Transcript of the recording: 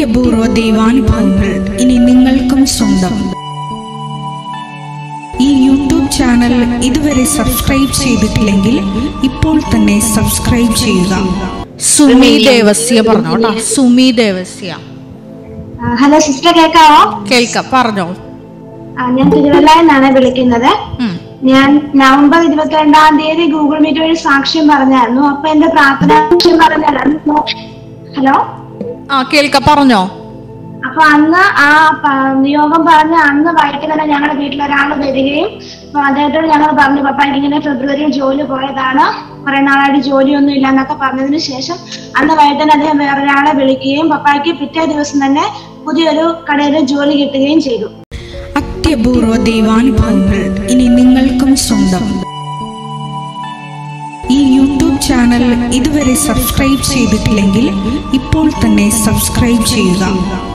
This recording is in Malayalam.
അത്യപൂർവ ദൈവാനുഭവങ്ങൾ ഇനി നിങ്ങൾക്കും സ്വന്തം ഈ യൂട്യൂബ് ചാനൽ ഇതുവരെ സബ്സ്ക്രൈബ് ചെയ്തിട്ടില്ലെങ്കിൽ ഇപ്പോൾ തന്നെ സബ്സ്ക്രൈബ് ചെയ്യുക സുമി ദേവസ്യ പറഞ്ഞോട്ടാ സുമി ദേവസ്യ ആ, ഹലോ സിസ്റ്റർ കേൾക്കാവോ കേൾക്കാം പറഞ്ഞോ ആ, ഞാൻ തിരുവല്ല എന്നാണ് വിളിക്കുന്നത് ഉം. ഞാൻ നവംബർ ഇരുപത്തിരണ്ടാം തീയതി ഗൂഗിൾ മീറ്റ് വഴി സാക്ഷ്യം പറഞ്ഞായിരുന്നു അപ്പൊ എന്റെ പ്രാർത്ഥന സാക്ഷ്യം പറഞ്ഞായിരുന്നു ഹലോ ആ കേൾക്കാം പറഞ്ഞോ അപ്പൊ അന്ന് ആ പ- നിയോഗം പറഞ്ഞ അന്ന് വൈകിട്ട് തന്നെ ഞങ്ങളുടെ വീട്ടിൽ ഒരാൾ വരികയും അപ്പൊ അദ്ദേഹത്തോട് ഞങ്ങൾ പറഞ്ഞു പപ്പ എനിക്കിങ്ങനെ ഫെബ്രുവരിയിൽ ജോലി പോയതാണ് കുറെ നാളായിട്ട് ജോലിയൊന്നും ഇല്ല എന്നൊക്കെ പറഞ്ഞതിന് ശേഷം അന്ന് വൈകിട്ട് തന്നെ അദ്ദേഹം വേറൊരാളെ വിളിക്കുകയും പപ്പായ്ക്ക് പിറ്റേ ദിവസം തന്നെ പുതിയൊരു കടയിൽ ജോലി കിട്ടുകയും ചെയ്തു അത്യപൂർവ ദൈവാനുഭവങ്ങൾ ഇനി നിങ്ങൾക്കും സ്വന്തം ഈ യൂട്യൂബ് ചാനൽ ഇതുവരെ സബ്സ്ക്രൈബ് ചെയ്തിട്ടില്ലെങ്കിൽ ഇപ്പോൾ തന്നെ സബ്സ്ക്രൈബ് ചെയ്യുക